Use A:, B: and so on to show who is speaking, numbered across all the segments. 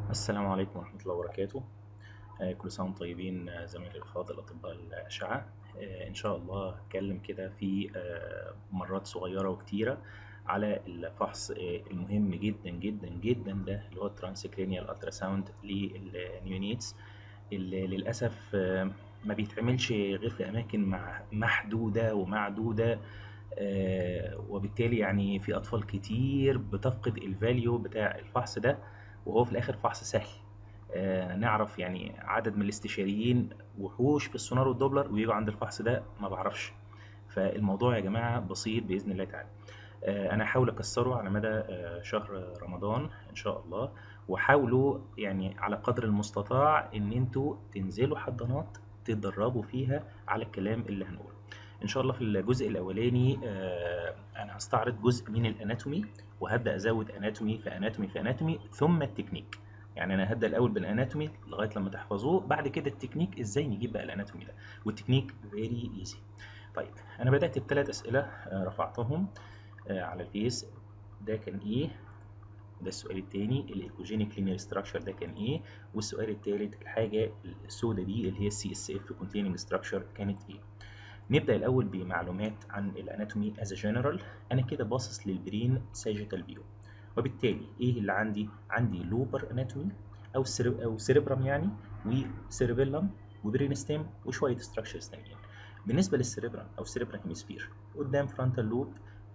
A: السلام عليكم ورحمة الله وبركاته آه، كل سنة وانتم طيبين آه، زمايلي الأفاضل أطباء الأشعة آه، إن شاء الله هتكلم كده في آه، مرات صغيرة وكتيرة على الفحص آه، المهم جدا جدا جدا ده اللي هو الترانسكرينيال التراساوند للنيونيتس اللي للأسف آه، ما بيتعملش غير في أماكن مع- محدودة ومعدودة آه، وبالتالي يعني في أطفال كتير بتفقد الفاليو بتاع الفحص ده وهو في الآخر فحص سهل آه، نعرف يعني عدد من الاستشاريين وحوش في السونار والدوبلر ويجوا عند الفحص ده ما بعرفش فالموضوع يا جماعة بسيط بإذن الله تعالى آه، أنا هحاول أكسره على مدى آه، شهر رمضان إن شاء الله وحاولوا يعني على قدر المستطاع إن أنتوا تنزلوا حضانات تتدربوا فيها على الكلام اللي هنقوله إن شاء الله في الجزء الأولاني آه، أنا هستعرض جزء من الأناتومي وهبدأ أزود أناتومي في أناتومي في أناتومي ثم التكنيك يعني أنا هبدأ الأول بالأناتومي لغاية لما تحفظوه بعد كده التكنيك إزاي نجيب بقى الأناتومي ده والتكنيك فيري إيزي طيب أنا بدأت بثلاث أسئلة آه، رفعتهم آه، على الفيس ده كان إيه ده السؤال التاني الايكوجينيك لينير ستراكشر ده كان ايه والسؤال التالت الحاجه السوداء دي اللي هي السي اس اف كونتيننج ستراكشر كانت ايه نبدا الاول بمعلومات عن الاناتومي از جنرال انا كده باصص للبرين ساجيتال فيو وبالتالي ايه اللي عندي عندي لوبر اناتومي او سيرب او سيربرم يعني وسيربيلم وبرين ستيم وشويه ستراكشرز تانيين بالنسبه للسيربرم او سيربرم هيمسفير قدام فرونتال لوب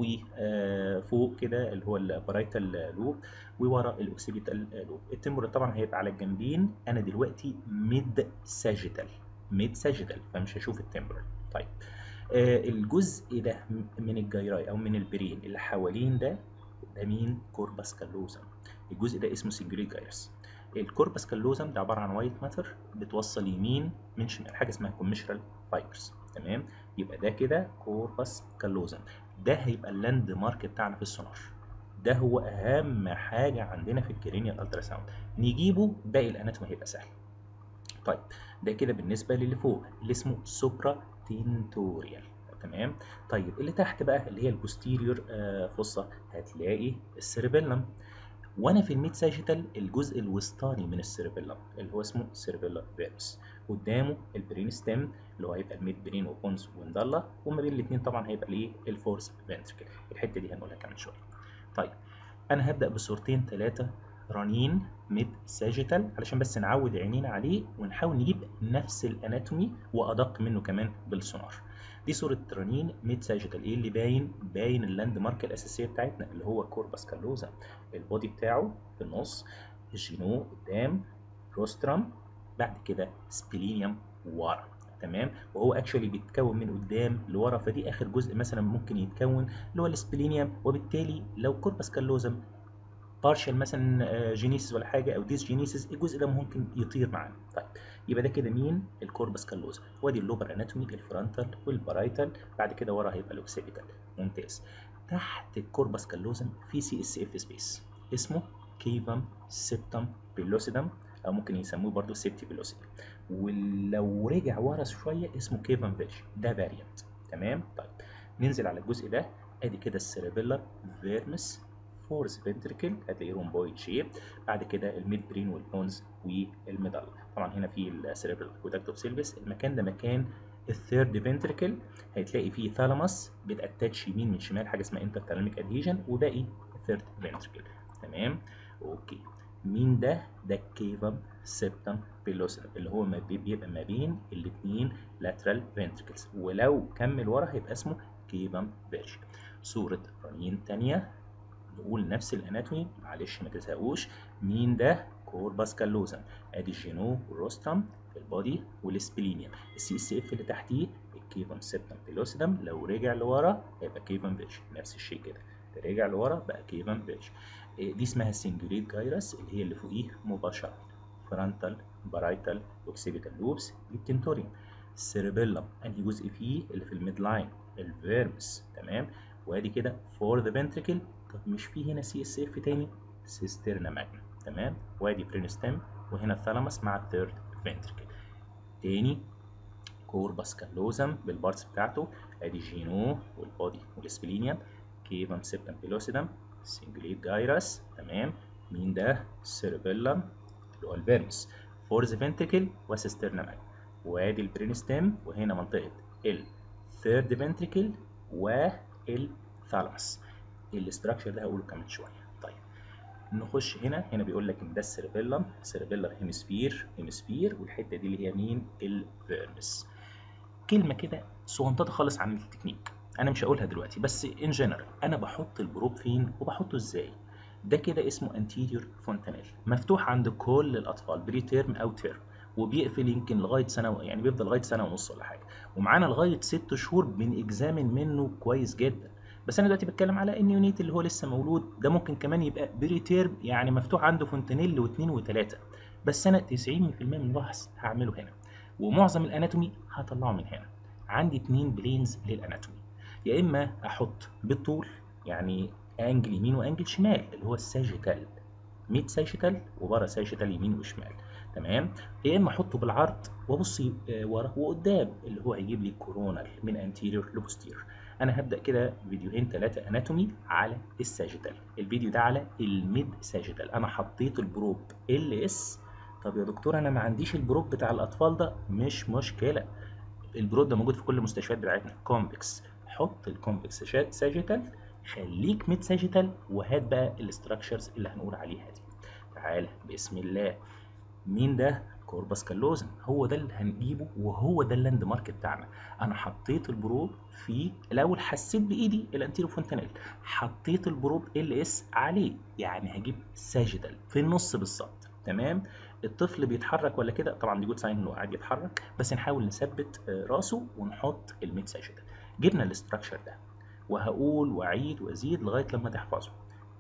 A: وفوق كده اللي هو البارايتال لوب وورا الاوكسيبيتال لوب التمبرال طبعا هيبقى على الجنبين انا دلوقتي ميد ساجيتال ميد ساجيتال فمش هشوف التمبرال طيب آه الجزء ده من الجيراي او من البرين اللي حوالين ده ده مين كوربس كالوزم الجزء ده اسمه سنجوليت جايرس الكوربس كالوزم ده عباره عن وايت ماتر بتوصل يمين من شمال حاجه اسمها كوميشرال فايبرز تمام يبقى ده كده كوربس كالوزم ده هيبقى اللاند مارك بتاعنا في السونار ده هو اهم حاجه عندنا في الكرينيال التراساوند نجيبه باقي الاناتومي هيبقى سهل طيب ده كده بالنسبه للي فوق اللي اسمه سوبرا تينتوريال تمام طيب اللي تحت بقى اللي هي البوستيريور آه فصه هتلاقي السيربيلم وانا في الميد ساجيتال الجزء الوسطاني من السيربيلم اللي هو اسمه سيربيلا فيرس قدامه البرين ستيم اللي هو هيبقى الميد برين وبونز وندالا وما بين الاثنين طبعا هيبقى الايه الفورس فنتركل الحته دي هنقولها كمان شويه طيب انا هبدا بصورتين ثلاثه رنين ميد ساجيتال علشان بس نعود عينينا عليه ونحاول نجيب نفس الاناتومي وادق منه كمان بالسونار دي صورة رنين ميد ساجيتال ايه اللي باين باين اللاند مارك الاساسيه بتاعتنا اللي هو كوربس كالوزا البودي بتاعه في النص الجينو قدام روسترم بعد كده سبلينيوم ورا تمام وهو اكشولي بيتكون من قدام لورا فدي اخر جزء مثلا ممكن يتكون اللي هو السبلينيوم وبالتالي لو كوربس كالوزم بارشال مثلا جينيسيس ولا حاجه او ديس جينيسيس الجزء ده ممكن يطير معانا طيب يبقى ده كده مين الكوربس كالوزم وادي اللوبر اناتومي الفرونتال والبارايتال بعد كده ورا هيبقى الاوكسيبيتال ممتاز تحت الكوربس كالوزم في سي اس اف سبيس اسمه كيفم سيبتم بيلوسيدم او ممكن يسموه برضو سيبتي بيلوسيدم ولو رجع ورا شويه اسمه كيفم فيش ده فاريانت تمام طيب ننزل على الجزء ده ادي كده السيربيلر فيرمس فورس فنتركل هتلاقيه رومبويد شيب بعد كده الميد برين والبونز والميدال طبعا هنا في السيربرال اكويدكت اوف سيلفيس المكان ده مكان الثيرد فنتركل هتلاقي فيه ثالاموس بتاتاتش يمين من شمال حاجه اسمها انترثالاميك ادهيجن وباقي الثيرد فنتركل تمام اوكي مين ده ده كيفم سيبتم بيلوسيدم اللي هو ما بيبقى ما بين الاثنين لاترال فنتركلز ولو كمل ورا هيبقى اسمه كيفم فيرش صوره رنين تانية نقول نفس الاناتومي معلش ما تزهقوش مين ده كوربس كالوزم ادي الجينو والروسترم البودي والسبلينيوم السي اس اف اللي تحتيه الكيفم سيبتم بيلوسيدم لو رجع لورا هيبقى كيفم فيش نفس الشيء كده رجع لورا بقى كيفم فيش دي اسمها سنجوليت جايرس اللي هي اللي فوقيه مباشره فرونتال بارايتال اوكسيبيتال لوبس دي التنتوريوم السيربيلم انهي جزء فيه اللي في الميد لاين الفيرمس تمام وادي كده فور ذا فنتريكل طب مش في هنا سي اس اف تاني سيسترنا ماجنا تمام وادي برينستم وهنا الثالاموس مع الثيرد فنتريكل تاني كوربس كالوزم بالبارتس بتاعته ادي جينو والبودي والسبلينيوم كيفم سيبتم بيلوسيدم سنجليت جايرس تمام مين ده سيربيلم اللي هو الفيرمس فورز فنتريكل وسيسترنا ماجنا وادي البرين ستيم وهنا منطقه الثيرد فنتريكل والثالاموس الاستراكشر ده هقوله كمان شويه طيب نخش هنا هنا بيقول لك ان ده السيربيلم سيربيلر هيمسفير هيمسفير والحته دي اللي هي مين الفيرمس كلمه كده صغنططه خالص عن التكنيك انا مش هقولها دلوقتي بس ان جنرال انا بحط البروب فين وبحطه ازاي ده كده اسمه anterior فونتانيل مفتوح عند كل الاطفال بري تيرم او تيرم وبيقفل يمكن لغايه سنه يعني بيفضل لغايه سنه ونص ولا حاجه ومعانا لغايه ست شهور بنكزامن منه كويس جدا بس انا دلوقتي بتكلم على ان يونيت اللي هو لسه مولود ده ممكن كمان يبقى بري تيرم يعني مفتوح عنده فونتانيل واثنين وثلاثه بس انا 90% من البحث هعمله هنا ومعظم الاناتومي هطلعه من هنا عندي اتنين بلينز للاناتومي يا اما احط بالطول يعني انجل يمين وانجل شمال اللي هو الساجيتال ميد ساجيتال وبره ساجيتال يمين وشمال تمام يا اما احطه بالعرض وابص ورا وقدام اللي هو هيجيب لي كورونال من انتيريور لبوستيريور انا هبدا كده فيديوهين ثلاثه اناتومي على الساجيتال الفيديو ده على الميد ساجيتال انا حطيت البروب ال اس طب يا دكتور انا ما عنديش البروب بتاع الاطفال ده مش مشكله البروب ده موجود في كل المستشفيات بتاعتنا كونفكس حط الكونفكس ساجيتال خليك ميد ساجيتال وهات بقى الاستراكشرز اللي هنقول عليها دي تعالى بسم الله مين ده كوربس كالوزن هو ده اللي هنجيبه وهو ده اللاند مارك بتاعنا انا حطيت البروب في الاول حسيت بايدي الانتيرو فونتانيل حطيت البروب ال اس عليه يعني هجيب ساجيتال في النص بالظبط تمام الطفل بيتحرك ولا كده طبعا دي جود ساين انه قاعد يتحرك بس نحاول نثبت راسه ونحط الميد ساجيتال جبنا الاستراكشر ده وهقول واعيد وازيد لغايه لما تحفظه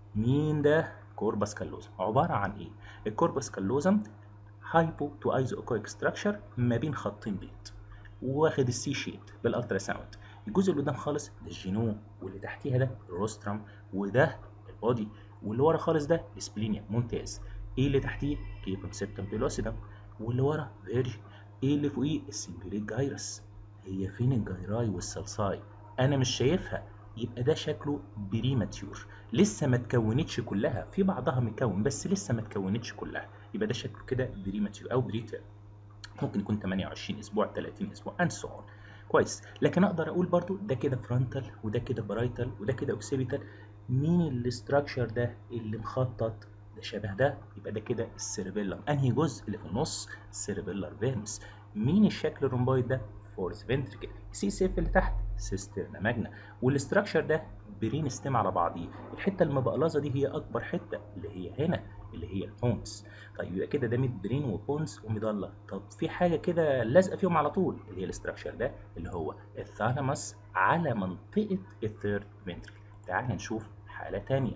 A: مين ده كوربس كالوزم عباره عن ايه الكوربس كالوزم هايبو تو ايزو اوكويك ستراكشر ما بين خطين بيض واخد السي شيب بالالترا ساوند الجزء اللي قدام خالص ده الجينو واللي تحتيها ده الروسترم وده البودي واللي ورا خالص ده السبلينيا ممتاز ايه اللي تحتيه كيبم سيبتم بيلوسيدم واللي ورا فيرجي ايه اللي فوقيه السنجليت جايرس هي فين الجيراي والسلساي انا مش شايفها يبقى ده شكله بريماتيور لسه ما اتكونتش كلها في بعضها متكون بس لسه ما اتكونتش كلها يبقى ده شكله كده بريماتيور او بريتر ممكن يكون 28 اسبوع 30 اسبوع اند سو اون كويس لكن اقدر اقول برضو ده كده فرونتال وده كده برايتال وده كده اوكسيبيتال مين الاستراكشر ده اللي مخطط ده شبه ده يبقى ده كده السيربيلم انهي جزء اللي في النص السيربيلر فيرمس مين الشكل الرومبويد ده فورس فنتريكل سي سيف اللي تحت سيسترنا ماجنا والاستراكشر ده برين ستيم على بعضيه الحته المبقلظه دي هي اكبر حته اللي هي هنا اللي هي البونز طيب يبقى كده ده ميد برين وبونز وميدالا طب في حاجه كده لازقه فيهم على طول اللي هي الاستراكشر ده اللي هو الثالاموس على منطقه الثيرد فنتريكل تعال نشوف حاله تانية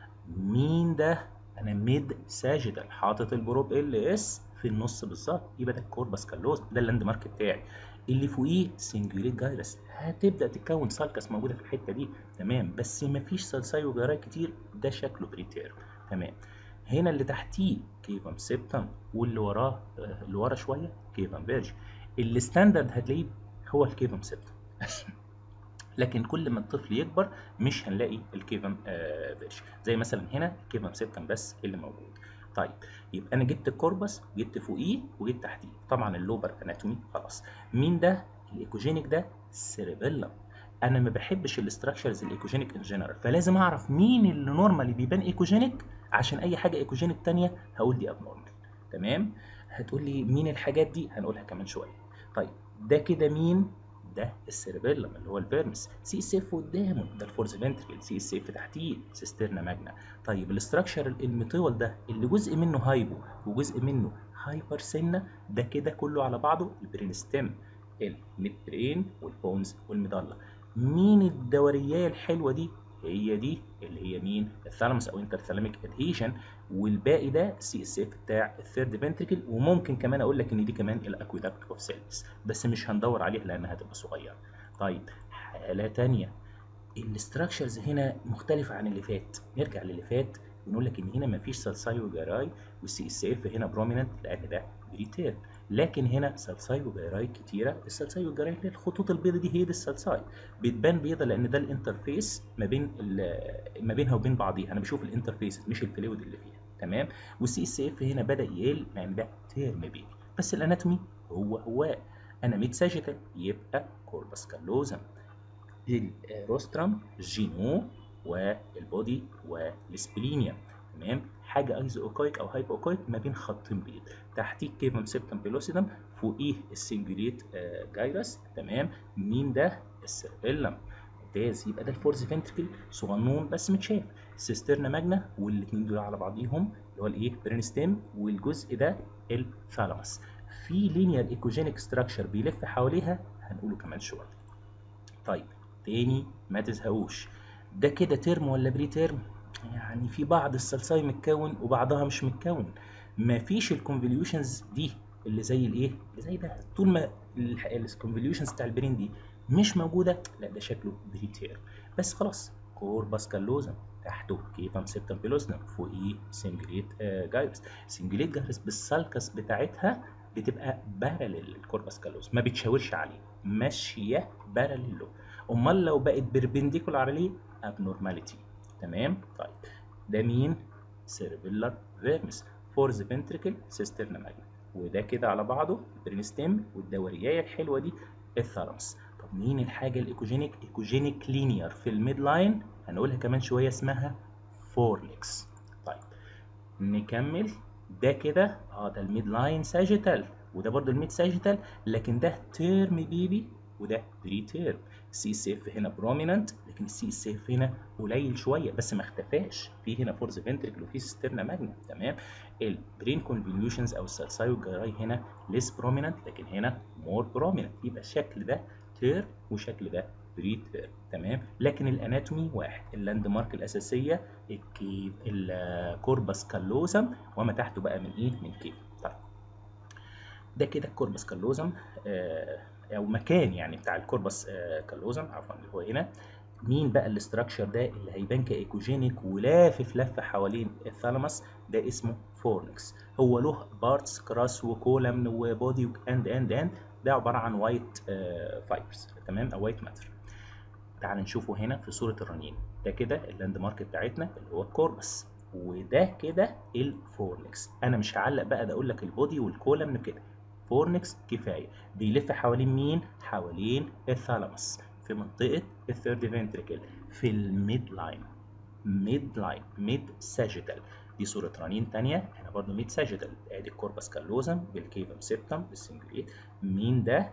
A: مين ده انا ميد ساجيتال حاطط البروب ال اس في النص بالظبط يبقى ده الكوربس كالوز ده اللاند مارك بتاعي اللي فوقيه سنجوليت جايرس هتبدا تتكون سالكس موجوده في الحته دي تمام بس مفيش سلسايو جراي كتير ده شكله بريتير تمام هنا اللي تحتيه كيفم سيبتم واللي وراه اللي ورا شويه كيفم فيرج الستاندرد هتلاقيه هو الكيفم سيبتم لكن كل ما الطفل يكبر مش هنلاقي الكيفم آه فيرج زي مثلا هنا الكيفم سيبتم بس اللي موجود طيب يبقى انا جبت الكوربس جبت فوقيه وجبت تحتيه طبعا اللوبر اناتومي خلاص مين ده الايكوجينيك ده سيربيلم انا ما بحبش الاستراكشرز الايكوجينيك ان جنرال فلازم اعرف مين اللي نورمالي بيبان ايكوجينيك عشان اي حاجه ايكوجينيك تانية هقول دي ابنورمال تمام هتقول لي مين الحاجات دي هنقولها كمان شويه طيب ده كده مين ده السيربيلم اللي هو الفيرمس سي اس اف قدامه ده الفورز فنتريكل سي اس اف تحتيه سيسترنا ماجنا طيب الاستراكشر الميطول ده اللي جزء منه هايبو وجزء منه هايبر سنه ده كده كله على بعضه البرين ستيم الميد برين والبونز والميدالا مين الدوريه الحلوه دي هي دي اللي هي مين الثالاموس او انترثالاميك ادهيشن والباقي ده سي اس اف بتاع الثيرد فنتريكل وممكن كمان اقول لك ان دي كمان الاكويدكت اوف سيلز بس مش هندور عليها لانها هتبقى صغيره طيب حاله ثانيه الاستراكشرز هنا مختلفه عن اللي فات نرجع للي فات ونقول لك ان هنا مفيش سلسايو جاراي والسي اس اف هنا بروميننت لان ده بريتير لكن هنا سلسايو جاراي كتيره السلسايو جاراي اللي الخطوط البيضاء دي هي دي السلساي بتبان بيضاء لان ده الانترفيس ما بين ما بينها وبين بعضيها انا بشوف الانترفيس مش الفلويد اللي فيها تمام والسي اس اف هنا بدا يقل لان ده تيرم بيبي بس الاناتومي هو هو انا ميد ساجيتال يبقى كوربس كالوزم الروسترم جينو والبودي والسبلينيا تمام حاجه ايزو اوكويك او هايبو اوكويك ما بين خطين بيض تحتيه كيفم سيبتم بيلوسيدم فوقيه السنجوليت آه جايرس تمام مين ده السيربيلم ممتاز يبقى ده الفورز فنتركل صغنون بس متشاف سيسترنا ماجنا والاثنين دول على بعضيهم اللي هو الايه برينستيم والجزء ده الثالاموس في لينير ايكوجينيك ستراكشر بيلف حواليها هنقوله كمان شويه طيب تاني ما تزهقوش ده كده ترم ولا بري ترم يعني في بعض السلساي متكون وبعضها مش متكون مفيش الكونفوليوشنز دي اللي زي الايه اللي زي ده طول ما الكونفوليوشنز بتاع البرين دي مش موجوده لا ده شكله بري تيرم بس خلاص كوربس كالوزم تحته كيفم سيبتم بيلوسنم فوقيه سنجليت آه جايرس سنجليت جايرس بالسالكس بتاعتها بتبقى باراليل للكوربس كالوزم ما بتشاورش عليه ماشيه باراليل له امال لو بقت بيربنديكولار عليه ابنورماليتي تمام طيب ده مين سيربيلر فيرمس فورز فنتريكل سيسترنا ماجنا وده كده على بعضه البرينستيم والدوريايه الحلوه دي الثالاموس طب مين الحاجه الايكوجينيك ايكوجينيك لينير في الميد لاين هنقولها كمان شويه اسمها فورنكس طيب نكمل ده كده اه ده الميد لاين ساجيتال وده برضه الميد ساجيتال لكن ده تيرم بيبي وده بري تيرم السي اس اف هنا بروميننت لكن السي اس اف هنا قليل شويه بس ما اختفاش في هنا فورز فنتريكل وفي سيسترنا ماجنا تمام البرين كونفوليوشنز او السلساي والجراي هنا ليس بروميننت لكن هنا مور بروميننت يبقى الشكل ده تير والشكل ده بري تير تمام لكن الاناتومي واحد اللاند مارك الاساسيه الكيف الكوربس كالوزم وما تحته بقى من ايه من كيف طيب ده كده الكوربس كالوزم آه او مكان يعني بتاع الكوربس آه كالوزم عفوا اللي هو هنا مين بقى الاستراكشر ده اللي هيبان كايكوجينيك ولافف لفه حوالين الثالاموس ده اسمه فورنكس هو له بارتس كراس وكولمن وبودي اند اند اند ده عباره عن وايت آه فايبرز تمام او وايت ماتر تعال نشوفه هنا في صوره الرنين ده كده اللاند مارك بتاعتنا اللي هو الكوربس وده كده الفورنكس انا مش هعلق بقى ده اقول لك البودي والكولمن كده فورنكس كفايه بيلف حوالين مين حوالين الثالاموس في منطقه الثيرد فنتريكل في الميد لاين ميد لاين ميد ساجيتال دي صورة رنين تانية هنا برضو ميد ساجيتال ادي الكوربس كالوزم بالكيفم سيبتم بالسنجليت مين ده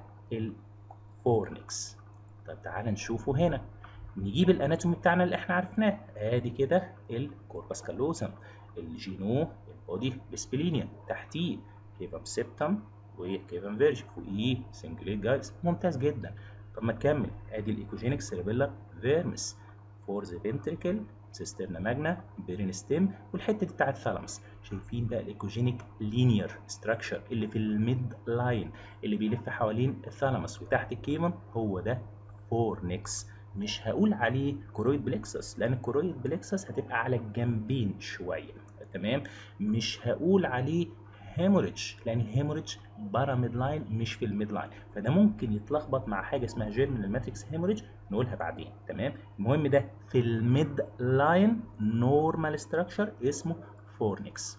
A: الفورنكس طب تعال نشوفه هنا نجيب الاناتومي بتاعنا اللي احنا عرفناه ادي كده الكوربس كالوزم الجينو البودي السبلينيا تحتيه كيفم سيبتم وكيفن فيرج فوقيه سنجليت جايز ممتاز جدا طب ما تكمل ادي الايكوجينيك سيربيلا فيرمس فورز فنتريكل سيسترنا ماجنا برين ستيم والحته دي بتاعت الثالاموس شايفين بقى الايكوجينيك لينير ستراكشر اللي في الميد لاين اللي بيلف حوالين الثالاموس وتحت الكيمم هو ده فورنكس مش هقول عليه كورويد بليكسس لان الكورويد بليكسس هتبقى على الجنبين شويه تمام مش هقول عليه هيموريدج لان الهيموريدج بره ميد لاين مش في الميد لاين فده ممكن يتلخبط مع حاجه اسمها جيرمينال ماتريكس هيموريدج نقولها بعدين تمام المهم ده في الميد لاين نورمال ستراكشر اسمه فورنكس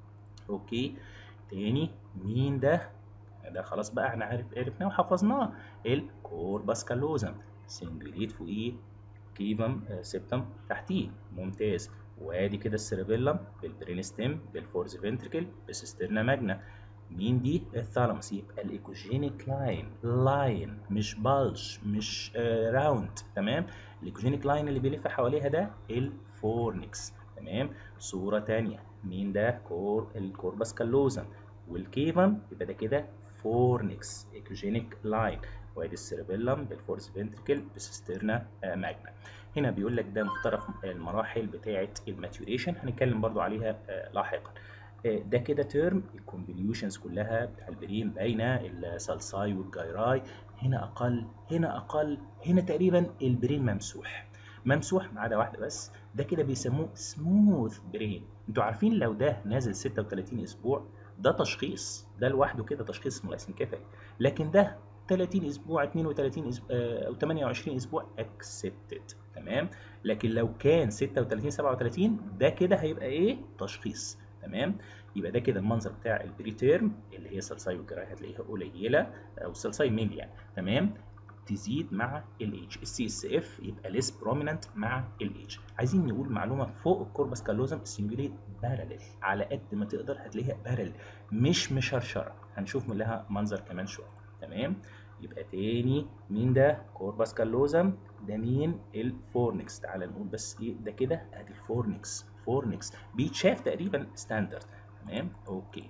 A: اوكي تاني مين ده ده خلاص بقى احنا عارف عرفناه وحفظناه الكوربس كالوزم سنجليت فوقيه كيفم آه سيبتم تحتيه ممتاز وادي كده السيربيلم بالبرين ستيم بالفورز فنتريكل بالسيسترنا ماجنا مين دي الثالاموس يبقى الايكوجينيك لاين لاين مش بالج مش آه راوند تمام الايكوجينيك لاين اللي بيلف حواليها ده الفورنكس تمام صوره تانية مين ده كور الكوربس كالوزم والكيفم يبقى ده كده فورنكس ايكوجينيك لاين وادي السيربيلم بالفورس فنتريكل بالسيسترنا آه ماجنا هنا بيقول لك ده مختلف المراحل بتاعه الماتيوريشن هنتكلم برضو عليها آه لاحقا آه ده كده تيرم الكونفوليوشنز كلها بتاع البرين باينه السالساي والجايراي هنا اقل هنا اقل هنا تقريبا البرين ممسوح ممسوح ما عدا واحده بس ده كده بيسموه سموث برين انتوا عارفين لو ده نازل 36 اسبوع ده تشخيص ده لوحده كده تشخيص اسمه الاسنكفالي لكن ده 30 اسبوع 32 اسبوع او 28 اسبوع اكسبتد تمام لكن لو كان 36 37 ده كده هيبقى ايه تشخيص تمام يبقى ده كده المنظر بتاع البريتيرم اللي هي سلساي والجراي هتلاقيها قليله او سلساي ميل يعني تمام تزيد مع الايج السي اس اف يبقى ليس بروميننت مع الايج عايزين نقول معلومه فوق الكوربس كالوزم السنجوليت باراليل على قد ما تقدر هتلاقيها باراليل مش مشرشره هنشوف من لها منظر كمان شويه تمام يبقى تاني مين ده كوربس كالوزم ده مين الفورنكس تعال نقول بس ايه ده كده ادي الفورنكس فورنكس بيتشاف تقريبا ستاندرد تمام اوكي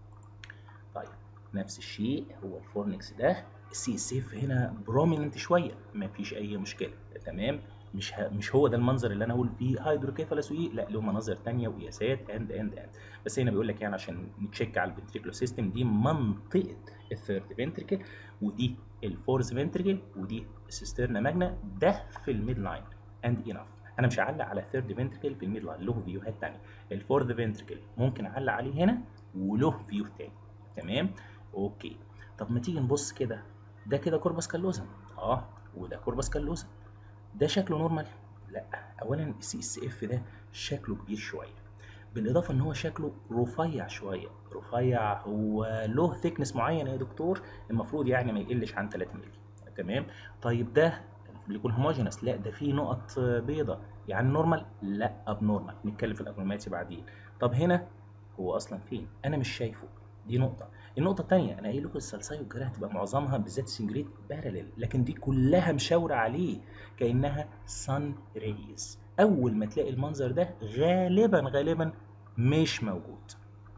A: طيب نفس الشيء هو الفورنكس ده السي اس اف هنا بروميننت شويه ما فيش اي مشكله تمام مش ه... مش هو ده المنظر اللي انا اقول فيه هيدروكيفالس وايه لا له مناظر ثانيه وقياسات اند اند اند بس هنا بيقول لك يعني عشان نتشيك على الفنتريكولو سيستم دي منطقه الثيرد فنتريكل ودي الفورث فنتريكل ودي السيسترنا ماجنا ده في الميد لاين اند انف انا مش هعلق على الثيرد فنتريكل في الميد لاين له فيوهات ثانيه الفورث فنتريكل ممكن اعلق عليه هنا وله فيو ثاني تمام اوكي طب ما تيجي نبص كده ده كده كوربس كالوزم اه وده كوربس كالوزم ده شكله نورمال لا اولا السي اس اف ده شكله كبير شويه بالاضافه ان هو شكله رفيع شويه رفيع هو له ثيكنس معين يا دكتور المفروض يعني ما يقلش عن 3 مللي تمام طيب ده بيكون هوموجينس لا ده فيه نقط بيضة يعني نورمال لا اب نورمال نتكلم في الابنورماليتي بعدين طب هنا هو اصلا فين انا مش شايفه دي نقطة النقطة الثانية أنا قايل لكم السلساي والجراح هتبقى معظمها بالذات سنجريت باراليل لكن دي كلها مشاورة عليه كأنها سان ريز أول ما تلاقي المنظر ده غالبا غالبا مش موجود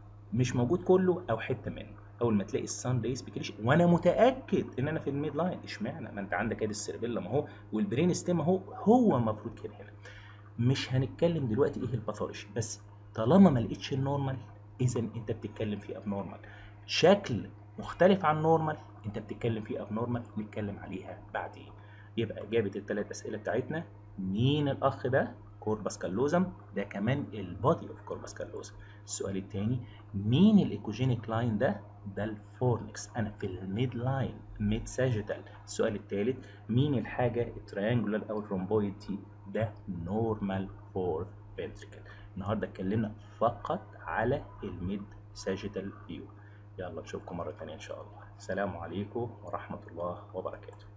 A: مش موجود كله أو حتة منه أول ما تلاقي السان ريز بكريش وأنا متأكد إن أنا في الميد لاين إشمعنى ما أنت عندك أدي السيربيلا أهو والبرين ستيم أهو هو المفروض كده هنا مش هنتكلم دلوقتي إيه الباثولوجي بس طالما ما لقيتش النورمال إذا أنت بتتكلم في أبنورمال شكل مختلف عن نورمال انت بتتكلم فيه اب نورمال نتكلم عليها بعدين يبقى اجابه الثلاث اسئله بتاعتنا مين الاخ ده كوربس كالوزم ده كمان البادي اوف كوربس كالوزم السؤال الثاني مين الايكوجينيك لاين ده ده الفورنكس انا في الميد لاين ميد ساجيتال السؤال الثالث مين الحاجه التريانجولار او الرومبويد دي ده نورمال فورث فنتريكل النهارده اتكلمنا فقط على الميد ساجيتال فيو يلا نشوفكم مرة تانية إن شاء الله السلام عليكم ورحمة الله وبركاته